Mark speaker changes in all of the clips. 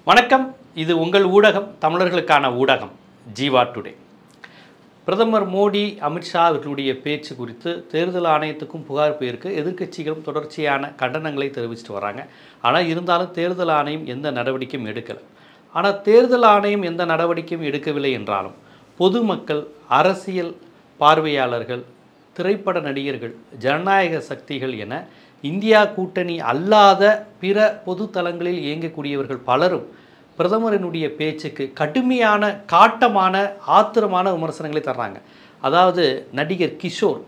Speaker 1: வணக்கம் இது உங்கள் ஊடகம் தமிழர்களுக்கான ஊடகம் ஜீவா டுடே பிரதமர் மோடி அமித்ஷா அவர்களுடைய பேச்சு குறித்து தேர்தல் ஆணையத்துக்கும் புகார் போயிருக்கு எதிர்க்கட்சிகளும் தொடர்ச்சியான கண்டனங்களை தெரிவிச்சிட்டு வராங்க ஆனால் இருந்தாலும் தேர்தல் ஆணையம் எந்த நடவடிக்கையும் எடுக்கலை ஆனால் தேர்தல் ஆணையம் எந்த நடவடிக்கையும் எடுக்கவில்லை என்றாலும் பொதுமக்கள் அரசியல் பார்வையாளர்கள் திரைப்பட நடிகர்கள் ஜனநாயக சக்திகள் என இந்தியா கூட்டணி அல்லாத பிற பொது தளங்களில் இயங்கக்கூடியவர்கள் பலரும் பிரதமரினுடைய பேச்சுக்கு கடுமையான காட்டமான ஆத்திரமான விமர்சனங்களை தர்றாங்க அதாவது நடிகர் கிஷோர்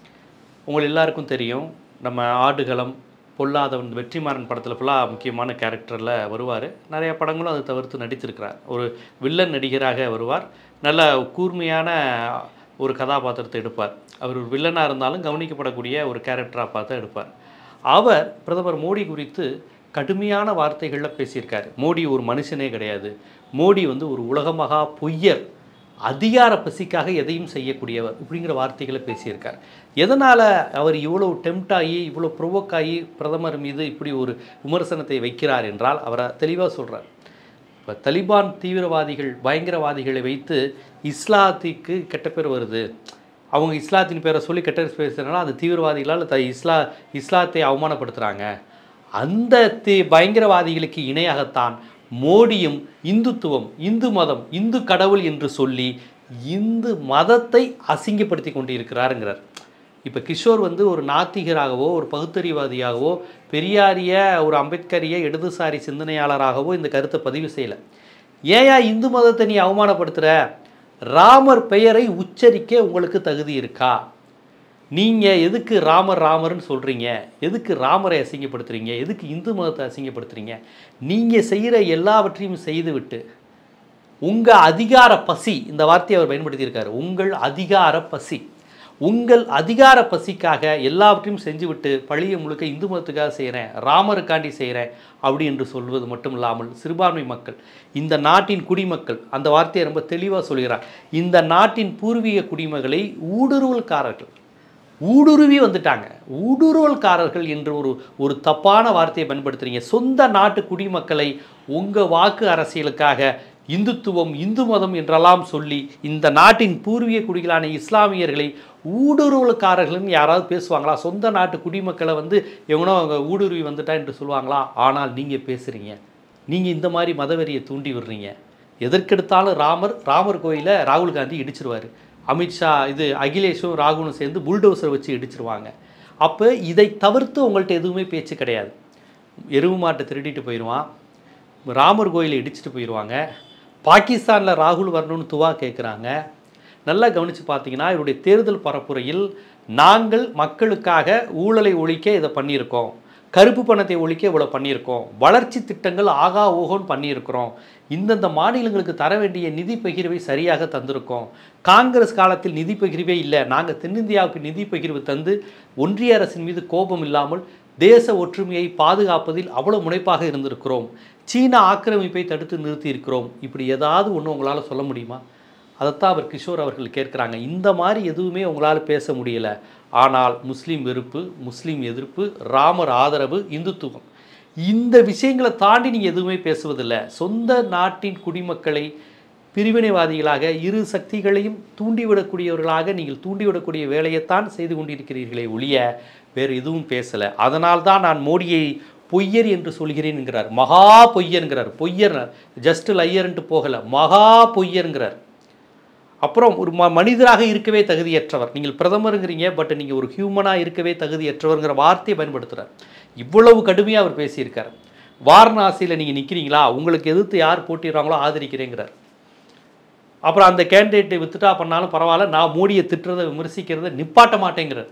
Speaker 1: உங்கள் எல்லாருக்கும் தெரியும் நம்ம ஆடுகளம் பொல்லாதவன் வெற்றிமாறன் படத்தில் ஃபுல்லாக முக்கியமான கேரக்டரில் வருவார் நிறைய படங்களும் அதை தவிர்த்து நடித்திருக்கிறார் ஒரு வில்லன் நடிகராக வருவார் நல்ல கூர்மையான ஒரு கதாபாத்திரத்தை எடுப்பார் அவர் ஒரு வில்லனாக இருந்தாலும் கவனிக்கப்படக்கூடிய ஒரு கேரக்டராக பார்த்து எடுப்பார் அவர் பிரதமர் மோடி குறித்து கடுமையான வார்த்தைகளில் பேசியிருக்காரு மோடி ஒரு மனுஷனே கிடையாது மோடி வந்து ஒரு உலகமகா பொய்யர் அதிகார பசிக்காக எதையும் செய்யக்கூடியவர் இப்படிங்கிற வார்த்தைகளை பேசியிருக்கார் எதனால் அவர் இவ்வளோ டெம்ட் ஆகி இவ்வளோ ப்ரொவோக் ஆகி பிரதமர் மீது இப்படி ஒரு விமர்சனத்தை வைக்கிறார் என்றால் அவரை தெளிவாக சொல்கிறார் இப்போ தலிபான் தீவிரவாதிகள் பயங்கரவாதிகளை வைத்து இஸ்லாத்திற்கு கெட்ட பேர் வருது அவங்க இஸ்லாத்தின் பேரை சொல்லி கெட்ட பேர் பேசுகிறனால அந்த தீவிரவாதிகளால் த இஸ்லா இஸ்லாத்தை அவமானப்படுத்துகிறாங்க அந்த தீ பயங்கரவாதிகளுக்கு இணையாகத்தான் மோடியும் இந்துத்துவம் இந்து மதம் இந்து கடவுள் என்று சொல்லி இந்து மதத்தை அசிங்கப்படுத்தி கொண்டு இருக்கிறாருங்கிறார் இப்போ கிஷோர் வந்து ஒரு நாத்திகராகவோ ஒரு பகுத்தறிவாதியாகவோ பெரியாரிய ஒரு அம்பேத்கரிய இடதுசாரி சிந்தனையாளராகவோ இந்த கருத்தை பதிவு செய்யலை ஏயா இந்து மதத்தை நீ அவமானப்படுத்துகிற ராமர் பெயரை உச்சரிக்க உங்களுக்கு தகுதி இருக்கா நீங்கள் எதுக்கு ராமர் ராமர்னு சொல்கிறீங்க எதுக்கு ராமரை அசிங்கப்படுத்துறீங்க எதுக்கு இந்து மதத்தை அசிங்கப்படுத்துறீங்க நீங்கள் செய்கிற எல்லாவற்றையும் செய்துவிட்டு உங்கள் அதிகார பசி இந்த வார்த்தையை அவர் பயன்படுத்தியிருக்காரு உங்கள் அதிகார பசி உங்கள் அதிகார பசிக்காக எல்லாவற்றையும் செஞ்சுவிட்டு பழியை முழுக்க இந்து மதத்துக்காக செய்கிறேன் ராமருக்காண்டி செய்கிறேன் அப்படி என்று சொல்வது மட்டும் இல்லாமல் சிறுபான்மை மக்கள் இந்த நாட்டின் குடிமக்கள் அந்த வார்த்தையை ரொம்ப தெளிவாக சொல்கிறார் இந்த நாட்டின் பூர்வீக குடிமக்களை ஊடுருவல்காரர்கள் ஊடுருவி வந்துட்டாங்க ஊடுருவல்காரர்கள் என்று ஒரு ஒரு தப்பான வார்த்தையை பயன்படுத்துறீங்க சொந்த நாட்டு குடிமக்களை உங்கள் வாக்கு அரசியலுக்காக இந்துத்துவம் இந்து மதம் என்றெல்லாம் சொல்லி இந்த நாட்டின் பூர்வீக குடிகளான இஸ்லாமியர்களை ஊடுருவல்காரர்கள்னு யாராவது பேசுவாங்களா சொந்த நாட்டு குடிமக்களை வந்து எவனோ அவங்க ஊடுருவி வந்துட்டா என்று சொல்லுவாங்களா ஆனால் நீங்கள் பேசுகிறீங்க நீங்கள் இந்த மாதிரி மதவெறியை தூண்டி விடுறீங்க எதற்கெடுத்தாலும் ராமர் ராமர் கோயிலை ராகுல் காந்தி இடிச்சிருவார் அமித்ஷா இது அகிலேஷும் ராகுலும் சேர்ந்து புல்டோசர் வச்சு இடிச்சிருவாங்க அப்போ இதை தவிர்த்து உங்கள்கிட்ட எதுவுமே பேச்சு கிடையாது எருவு மாட்டை திருடிட்டு போயிடுவான் ராமர் கோயிலை இடிச்சிட்டு போயிடுவாங்க பாகிஸ்தானில் ராகுல் வரணும்னு துவா கேட்குறாங்க நல்லா கவனித்து பார்த்தீங்கன்னா இவருடைய தேர்தல் பரப்புரையில் நாங்கள் மக்களுக்காக ஊழலை ஒழிக்க இதை பண்ணியிருக்கோம் கருப்பு பணத்தை ஒழிக்க இவ்வளோ பண்ணியிருக்கோம் வளர்ச்சி திட்டங்கள் ஆகா ஓகோன்னு பண்ணியிருக்கிறோம் இந்தந்த மாநிலங்களுக்கு தர வேண்டிய நிதி பகிர்வை சரியாக தந்திருக்கோம் காங்கிரஸ் காலத்தில் நிதி பகிர்வே இல்லை நாங்கள் தென்னிந்தியாவுக்கு நிதி பகிர்வு தந்து ஒன்றிய அரசின் மீது கோபம் இல்லாமல் தேச ஒற்றுமையை பாதுகாப்பதில் அவ்வளோ முனைப்பாக இருந்திருக்கிறோம் சீன ஆக்கிரமிப்பை தடுத்து நிறுத்தி இருக்கிறோம் இப்படி ஏதாவது ஒன்று உங்களால் சொல்ல முடியுமா அதைத்தான் அவர் கிஷோர் அவர்கள் கேட்குறாங்க இந்த மாதிரி எதுவுமே உங்களால் பேச முடியல ஆனால் முஸ்லீம் வெறுப்பு முஸ்லீம் எதிர்ப்பு ராமர் ஆதரவு இந்துத்துவம் இந்த விஷயங்களை தாண்டி நீங்கள் எதுவுமே பேசுவதில்லை சொந்த நாட்டின் குடிமக்களை பிரிவினைவாதிகளாக இரு சக்திகளையும் தூண்டிவிடக்கூடியவர்களாக நீங்கள் தூண்டிவிடக்கூடிய வேலையைத்தான் செய்து கொண்டிருக்கிறீர்களே ஒழிய வேறு எதுவும் பேசலை அதனால்தான் நான் மோடியை பொய்யர் என்று சொல்கிறேன் என்கிறார் மகா பொய்யருங்கிறார் பொய்யர் ஜஸ்ட் லையர்ன்ட்டு போகலை மகா பொய்யருங்கிறார் அப்புறம் ஒரு ம மனிதராக இருக்கவே தகுதியற்றவர் நீங்கள் பிரதமருங்கிறீங்க பட் நீங்கள் ஒரு ஹியூமனாக இருக்கவே தகுதியற்றவர்ங்கிற வார்த்தையை பயன்படுத்துகிறார் இவ்வளவு கடுமையாக அவர் பேசியிருக்கார் வாரணாசியில் நீங்கள் நிற்கிறீங்களா உங்களுக்கு எதிர்த்து யார் போட்டிடுறாங்களோ ஆதரிக்கிறேங்கிறார் அப்புறம் அந்த கேண்டிடேட்டை வித்துட்டா பண்ணாலும் பரவாயில்ல நான் மோடியை திட்டுறதை விமர்சிக்கிறத நிப்பாட்ட மாட்டேங்கிறார்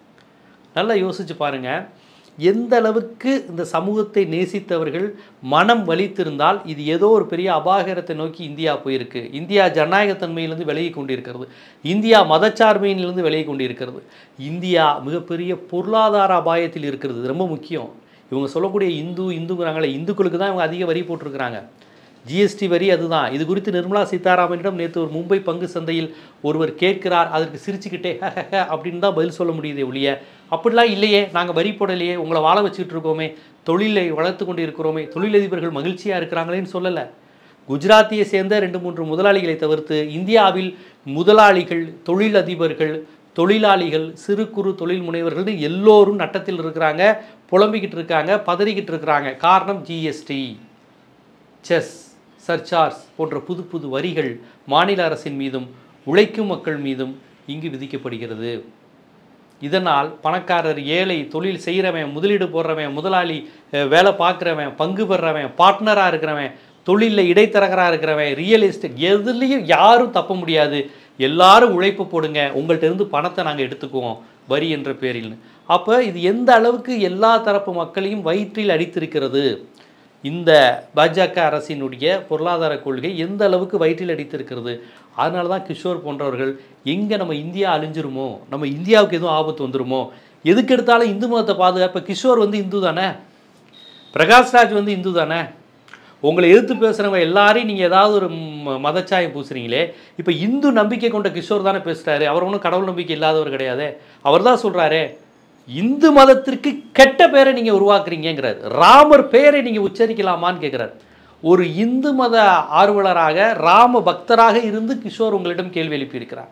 Speaker 1: நல்லா யோசிச்சு பாருங்கள் எந்த அளவுக்கு இந்த சமூகத்தை நேசித்தவர்கள் மனம் வலித்திருந்தால் இது ஏதோ ஒரு பெரிய அபாகரத்தை நோக்கி இந்தியா போயிருக்கு இந்தியா ஜனநாயகத்தன்மையிலிருந்து விலகி கொண்டிருக்கிறது இந்தியா மதச்சார்மையிலிருந்து விலகி கொண்டிருக்கிறது இந்தியா மிகப்பெரிய பொருளாதார அபாயத்தில் இருக்கிறது இது ரொம்ப முக்கியம் இவங்க சொல்லக்கூடிய இந்து இந்துங்கிறாங்களே இந்துக்களுக்கு தான் இவங்க அதிக வரி போட்டிருக்கிறாங்க ஜிஎஸ்டி வரி அதுதான் இது குறித்து நிர்மலா சீதாராமனிடம் நேற்று ஒரு மும்பை பங்கு சந்தையில் ஒருவர் கேட்கிறார் அதற்கு சிரிச்சுக்கிட்டே அப்படின்னு தான் பதில் சொல்ல முடியுதே ஒழிய அப்படிலாம் இல்லையே நாங்கள் வரி போடலையே உங்களை வாழ வச்சுக்கிட்டு இருக்கோமே தொழிலை வளர்த்து கொண்டு இருக்கிறோமே தொழிலதிபர்கள் மகிழ்ச்சியாக இருக்கிறாங்களேன்னு சொல்லலை குஜராத்தியை சேர்ந்த ரெண்டு மூன்று முதலாளிகளை தவிர்த்து இந்தியாவில் முதலாளிகள் தொழிலதிபர்கள் தொழிலாளிகள் சிறு குறு தொழில் முனைவர்கள் எல்லோரும் நட்டத்தில் இருக்கிறாங்க புலம்பிக்கிட்டு இருக்காங்க பதறிக்கிட்டு இருக்கிறாங்க காரணம் ஜிஎஸ்டி செஸ் சர்சார்ஜ் போன்ற புது புது வரிகள் மாநில அரசின் மீதும் உழைக்கும் மக்கள் மீதும் இங்கு விதிக்கப்படுகிறது இதனால் பணக்காரர் ஏழை தொழில் செய்கிறவன் முதலீடு போடுறவன் முதலாளி அஹ், வேலை பார்க்குறவன் பங்கு பெறுறவன் பார்ட்னராக இருக்கிறவன் தொழிலில் இடைத்தரகராக இருக்கிறவன் ரியல் எஸ்டேட் எதுலேயும் யாரும் தப்ப முடியாது எல்லாரும் உழைப்பு போடுங்க உங்கள்ட்ட இருந்து பணத்தை நாங்கள் எடுத்துக்குவோம் வரி என்ற பேரில் அப்போ இது எந்த அளவுக்கு எல்லா தரப்பு மக்களையும் வயிற்றில் அடித்திருக்கிறது இந்த பாஜக அரசினுடைய பொருளாதார கொள்கை எந்த அளவுக்கு வயிற்றில் அடித்திருக்கிறது அதனால தான் கிஷோர் போன்றவர்கள் எங்கே நம்ம இந்தியா அழிஞ்சிருமோ நம்ம இந்தியாவுக்கு எதுவும் ஆபத்து வந்துருமோ எதுக்கு எடுத்தாலும் இந்து மதத்தை பாதுகாப்ப கிஷோர் வந்து இந்து தானே பிரகாஷ்ராஜ் வந்து இந்து தானே உங்களை எதிர்த்து பேசுகிறவங்க எல்லாரையும் நீங்கள் ஏதாவது ஒரு ம- மதச்சாயம் பூசுறீங்களே இப்போ இந்து நம்பிக்கை கொண்ட கிஷோர் தானே பேசுகிறாரு அவர் ஒன்றும் கடவுள் நம்பிக்கை இல்லாதவர் கிடையாது அவர் தான் சொல்கிறாரு இந்து மதத்திற்கு கெட்ட பேரை நீங்கள் உருவாக்குறீங்கிறார் ராமர் பேரை நீங்கள் உச்சரிக்கலாமான்னு கேட்குறாரு ஒரு இந்து மத ஆர்வலராக ராம பக்தராக இருந்து கிஷோர் உங்களிடம் கேள்வி எழுப்பியிருக்கிறார்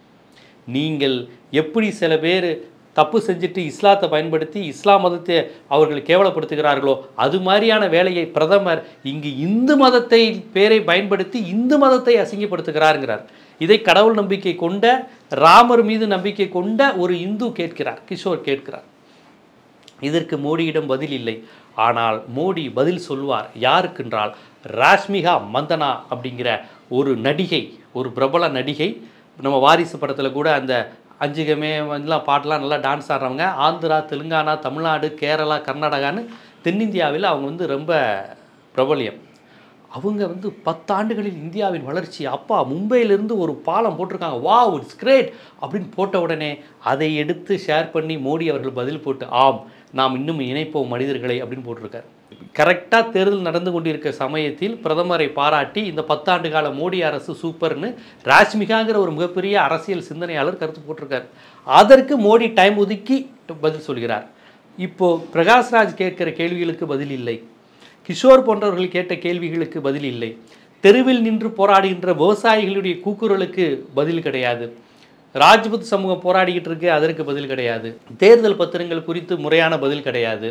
Speaker 1: நீங்கள் எப்படி சில பேர் தப்பு செஞ்சுட்டு இஸ்லாத்தை பயன்படுத்தி இஸ்லாம் மதத்தை அவர்கள் கேவலப்படுத்துகிறார்களோ அது மாதிரியான வேலையை பிரதமர் இங்கு இந்து மதத்தை பேரை பயன்படுத்தி இந்து மதத்தை அசிங்கப்படுத்துகிறாருங்கிறார் இதை கடவுள் நம்பிக்கை கொண்ட ராமர் மீது நம்பிக்கை கொண்ட ஒரு இந்து கேட்கிறார் கிஷோர் கேட்கிறார் இதற்கு மோடியிடம் பதில் இல்லை ஆனால் மோடி பதில் சொல்வார் யாருக்கென்றால் ராஷ்மிகா மந்தனா அப்படிங்கிற ஒரு நடிகை ஒரு பிரபல நடிகை நம்ம வாரிசு படத்தில் கூட அந்த அஞ்சுகமே எல்லாம் பாட்டெலாம் நல்லா டான்ஸ் ஆடுறவங்க ஆந்திரா தெலுங்கானா தமிழ்நாடு கேரளா கர்நாடகான்னு தென்னிந்தியாவில் அவங்க வந்து ரொம்ப பிரபல்யம் அவங்க வந்து பத்தாண்டுகளில் இந்தியாவின் வளர்ச்சி அப்பா மும்பையிலிருந்து ஒரு பாலம் போட்டிருக்காங்க வா இட்ஸ் கிரேட் அப்படின்னு போட்ட உடனே அதை எடுத்து ஷேர் பண்ணி மோடி அவர்கள் பதில் போட்டு ஆம் நாம் இன்னும் இணைப்போம் மனிதர்களை அப்படின்னு போட்டிருக்காரு கரெக்டாக தேர்தல் நடந்து கொண்டிருக்க சமயத்தில் பிரதமரை பாராட்டி இந்த பத்தாண்டு கால மோடி அரசு சூப்பர்னு ராஷ்மிகாங்கிற ஒரு மிகப்பெரிய அரசியல் சிந்தனையாளர் கருத்து போட்டிருக்காரு அதற்கு மோடி டைம் ஒதுக்கி பதில் சொல்கிறார் இப்போ பிரகாஷ்ராஜ் கேட்கிற கேள்விகளுக்கு பதில் இல்லை கிஷோர் போன்றவர்கள் கேட்ட கேள்விகளுக்கு பதில் இல்லை தெருவில் நின்று போராடுகின்ற விவசாயிகளுடைய கூக்குரலுக்கு பதில் கிடையாது ராஜ்புத் சமூகம் போராடிக்கிட்டு இருக்கு அதற்கு பதில் கிடையாது தேர்தல் பத்திரங்கள் குறித்து முறையான பதில் கிடையாது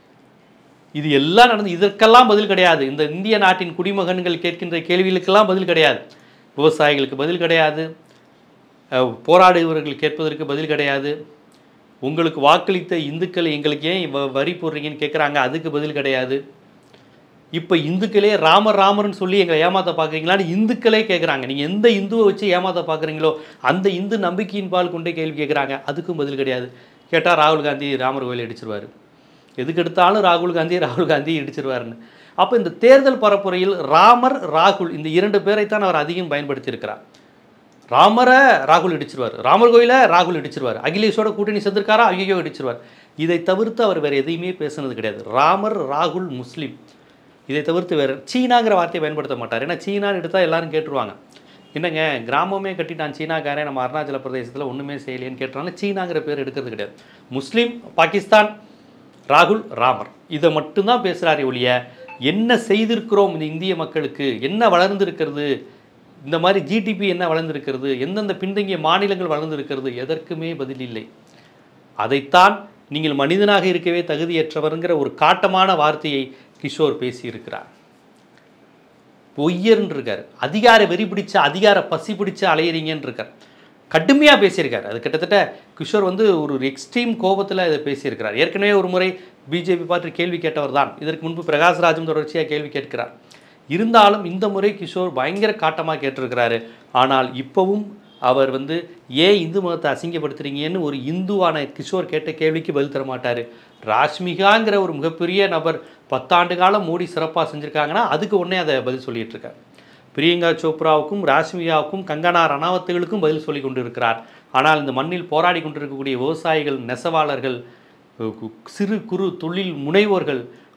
Speaker 1: இது எல்லாம் நடந்து இதற்கெல்லாம் பதில் கிடையாது இந்த இந்திய நாட்டின் குடிமகன்கள் கேட்கின்ற கேள்விகளுக்கெல்லாம் பதில் கிடையாது விவசாயிகளுக்கு பதில் கிடையாது அஹ், போராடுபவர்கள் கேட்பதற்கு பதில் கிடையாது உங்களுக்கு வாக்களித்த இந்துக்கள் எங்களுக்கு ஏன் வ- வரி போடுறீங்கன்னு கேட்குறாங்க அதுக்கு பதில் கிடையாது இப்போ இந்துக்களே ராமர் ராமர்னு சொல்லி எங்களை ஏமாத்த பார்க்குறீங்களான்னு இந்துக்களே கேட்குறாங்க நீங்கள் எந்த இந்துவை வச்சு ஏமாத்த பார்க்குறீங்களோ அந்த இந்து நம்பிக்கையின் பால் கொண்டே கேள்வி கேட்குறாங்க அதுக்கும் பதில் கிடையாது கேட்டால் ராகுல் காந்தி ராமர் கோயில் அடிச்சிருவார் எதுக்கு எடுத்தாலும் ராகுல் காந்தி ராகுல் காந்தி இடிச்சிருவாருன்னு அப்போ இந்த தேர்தல் பரப்புரையில் ராமர் ராகுல் இந்த இரண்டு பேரைத்தான் அவர் அதிகம் பயன்படுத்தியிருக்கிறார் ராமரை ராகுல் இடிச்சிருவார் ராமர் கோயிலை ராகுல் இடிச்சிருவார் அகிலேஷோட கூட்டணி சேர்ந்திருக்காரா ஐயோ இடிச்சிருவார் இதை தவிர்த்து அவர் வேறு எதையுமே பேசுனது கிடையாது ராமர் ராகுல் முஸ்லீம் இதை தவிர்த்து வேறு சீனாங்கிற வார்த்தையை பயன்படுத்த மாட்டார் ஏன்னா சீனான்னு எடுத்தால் எல்லாரும் கேட்டுருவாங்க என்னங்க கிராமமே கட்டிட்டான் சீனாக்காரன் நம்ம அருணாச்சல பிரதேசத்தில் ஒன்றுமே செய்யலையேன்னு கேட்டாலும் சீனாங்கிற பேர் எடுக்கிறது கிடையாது முஸ்லீம் பாகிஸ்தான் ராகுல் ராமர் இதை மட்டும்தான் பேசுகிறாரே ஒழிய என்ன செய்திருக்கிறோம் இந்த இந்திய மக்களுக்கு என்ன வளர்ந்திருக்கிறது இந்த மாதிரி ஜிடிபி என்ன வளர்ந்திருக்கிறது எந்தெந்த பின்தங்கிய மாநிலங்கள் வளர்ந்திருக்கிறது எதற்குமே பதில் இல்லை அதைத்தான் நீங்கள் மனிதனாக இருக்கவே தகுதியற்றவருங்கிற ஒரு காட்டமான வார்த்தையை கிஷோர் பேசியிருக்கிறார் பொய்யர்ன்னு இருக்கார் அதிகார வெறி பிடிச்ச அதிகார பசி பிடிச்ச அலையிறீங்கன்னு இருக்கார் கடுமையாக பேசியிருக்கார் அது கிட்டத்தட்ட கிஷோர் வந்து ஒரு எக்ஸ்ட்ரீம் கோபத்தில் இதை பேசியிருக்கிறார் ஏற்கனவே ஒரு முறை பிஜேபி பார்த்து கேள்வி கேட்டவர் தான் இதற்கு முன்பு பிரகாஷ்ராஜும் தொடர்ச்சியாக கேள்வி கேட்கிறார் இருந்தாலும் இந்த முறை கிஷோர் பயங்கர காட்டமாக கேட்டிருக்கிறாரு ஆனால் இப்போவும் அவர் வந்து ஏன் இந்து மதத்தை அசிங்கப்படுத்துறீங்கன்னு ஒரு இந்துவான கிஷோர் கேட்ட கேள்விக்கு பதில் தர மாட்டார் ராஷ்மிகாங்கிற ஒரு மிகப்பெரிய நபர் பத்தாண்டு காலம் மோடி சிறப்பாக செஞ்சுருக்காங்கன்னா அதுக்கு உடனே அதை பதில் சொல்லிட்டு இருக்கார் பிரியங்கா சோப்ராவுக்கும் ராஷ்மிகாவுக்கும் கங்கனா ரணாவத்துகளுக்கும் பதில் சொல்லி கொண்டிருக்கிறார் ஆனால் இந்த மண்ணில் போராடி கொண்டிருக்கக்கூடிய விவசாயிகள் நெசவாளர்கள் கு- சிறு குறு தொழில் முனைவோர்கள்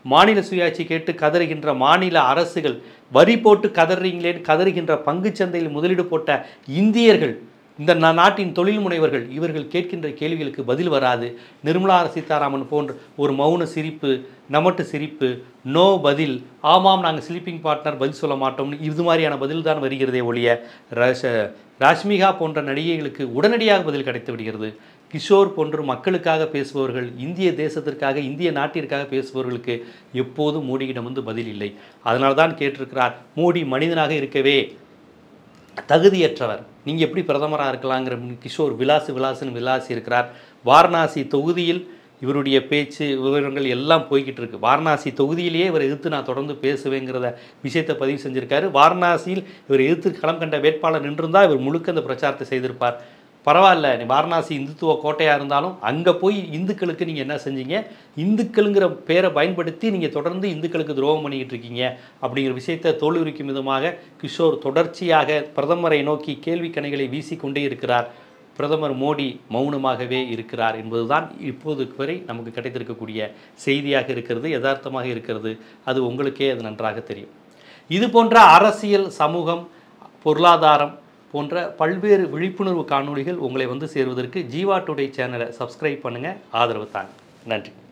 Speaker 1: மாநில சுயாட்சி கேட்டு கதறுகின்ற மாநில அரசுகள் வரி போட்டு கதறீங்களேன்னு கதறுகின்ற பங்குச் சந்தையில் முதலீடு போட்ட இந்தியர்கள் இந்த நா- நாட்டின் தொழில் முனைவர்கள் இவர்கள் கேட்கின்ற கேள்விகளுக்கு பதில் வராது நிர்மலா சீதாராமன் போன்ற ஒரு மௌன சிரிப்பு நமட்டு சிரிப்பு நோ பதில் ஆமாம் நாங்கள் ஸ்லீப்பிங் பார்ட்னர் பதில் சொல்ல மாட்டோம்னு இது மாதிரியான பதில் தான் வருகிறதே ஒழிய ரஷ ராஷ்மிகா போன்ற நடிகைகளுக்கு உடனடியாக பதில் கிடைத்து விடுகிறது கிஷோர் போன்று மக்களுக்காக பேசுபவர்கள் இந்திய தேசத்திற்காக இந்திய நாட்டிற்காக பேசுபவர்களுக்கு எப்போதும் மோடியிடம் வந்து பதில் இல்லை அதனால தான் கேட்டிருக்கிறார் மோடி மனிதனாக இருக்கவே தகுதியற்றவர் நீங்கள் எப்படி பிரதமராக இருக்கலாங்கிற கிஷோர் விலாசு விலாசுன்னு விலாசி இருக்கிறார் வாரணாசி தொகுதியில் இவருடைய பேச்சு விவரங்கள் எல்லாம் போய்கிட்டு இருக்கு வாரணாசி தொகுதியிலேயே இவரை எதிர்த்து நான் தொடர்ந்து பேசுவேங்கிறத விஷயத்தை பதிவு செஞ்சிருக்காரு வாரணாசியில் இவர் எதிர்த்து களம் கண்ட வேட்பாளர் நின்றிருந்தால் இவர் முழுக்க அந்த பிரச்சாரத்தை செய்திருப்பார் பரவாயில்ல நீ வாரணாசி இந்துத்துவ கோட்டையாக இருந்தாலும் அங்கே போய் இந்துக்களுக்கு நீங்கள் என்ன செஞ்சீங்க இந்துக்களுங்கிற பேரை பயன்படுத்தி நீங்கள் தொடர்ந்து இந்துக்களுக்கு துரோகம் பண்ணிக்கிட்டு இருக்கீங்க அப்படிங்கிற விஷயத்தை தோல்விக்கும் விதமாக கிஷோர் தொடர்ச்சியாக பிரதமரை நோக்கி கேள்வி கணைகளை வீசிக்கொண்டே இருக்கிறார் பிரதமர் மோடி மௌனமாகவே இருக்கிறார் என்பதுதான் இப்போதுக்கு வரை நமக்கு கிடைத்திருக்கக்கூடிய செய்தியாக இருக்கிறது யதார்த்தமாக இருக்கிறது அது உங்களுக்கே அது நன்றாக தெரியும் இது போன்ற அரசியல் சமூகம் பொருளாதாரம் போன்ற பல்வேறு விழிப்புணர்வு காணொளிகள் உங்களை வந்து சேருவதற்கு ஜீவா டுடே சேனலை சப்ஸ்கிரைப் பண்ணுங்கள் ஆதரவு தாங்க நன்றி